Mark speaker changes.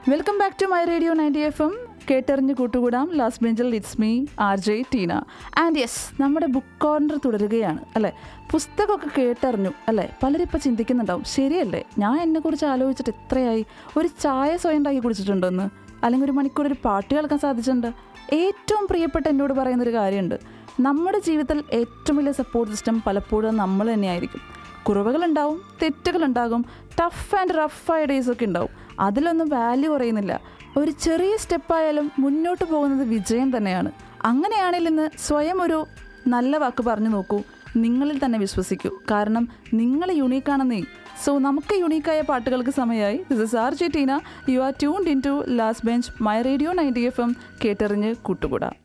Speaker 1: welcome back to my radio ninety F M കേട്ടെറിഞ്ഞ് കൂട്ടുകൂടാം last ബെഞ്ചിൽ it's me R J Teena and yes നമ്മുടെ book corner തുടരുകയാണ് അല്ലേ പുസ്തകമൊക്കെ കേട്ടറിഞ്ഞു അല്ലേ പലരും ഇപ്പോൾ ചിന്തിക്കുന്നുണ്ടാവും ശരിയല്ലേ ഞാൻ എന്നെക്കുറിച്ച് ആലോചിച്ചിട്ട് എത്രയായി ഒരു ചായ സ്വയം ഉണ്ടാക്കി കുടിച്ചിട്ടുണ്ടെന്ന് അല്ലെങ്കിൽ ഒരു മണിക്കൂർ ഒരു പാട്ട് കേൾക്കാൻ സാധിച്ചിട്ടുണ്ട് ഏറ്റവും പ്രിയപ്പെട്ട എന്നോട് പറയുന്നൊരു കാര്യമുണ്ട് നമ്മുടെ ജീവിതത്തിൽ ഏറ്റവും വലിയ സപ്പോർട്ട് സിസ്റ്റം പലപ്പോഴും നമ്മൾ തന്നെയായിരിക്കും കുറവുകളുണ്ടാവും തെറ്റുകളുണ്ടാകും ടഫ് ആൻഡ് റഫായ ഡേയ്സ് ഒക്കെ ഉണ്ടാവും അതിലൊന്നും വാല്യൂ കുറയുന്നില്ല ഒരു ചെറിയ സ്റ്റെപ്പായാലും മുന്നോട്ട് പോകുന്നത് വിജയം തന്നെയാണ് അങ്ങനെയാണെങ്കിൽ ഇന്ന് സ്വയം ഒരു നല്ല വാക്ക് പറഞ്ഞു നോക്കൂ നിങ്ങളിൽ തന്നെ വിശ്വസിക്കൂ കാരണം നിങ്ങൾ യുണീക്കാണെന്നേ സോ നമുക്ക് യുണീക്കായ പാട്ടുകൾക്ക് സമയമായി this is R J Teena you are tuned in to last bench my radio ninety F M കേട്ടെറിഞ്ഞ് കൂട്ടുകൂടാം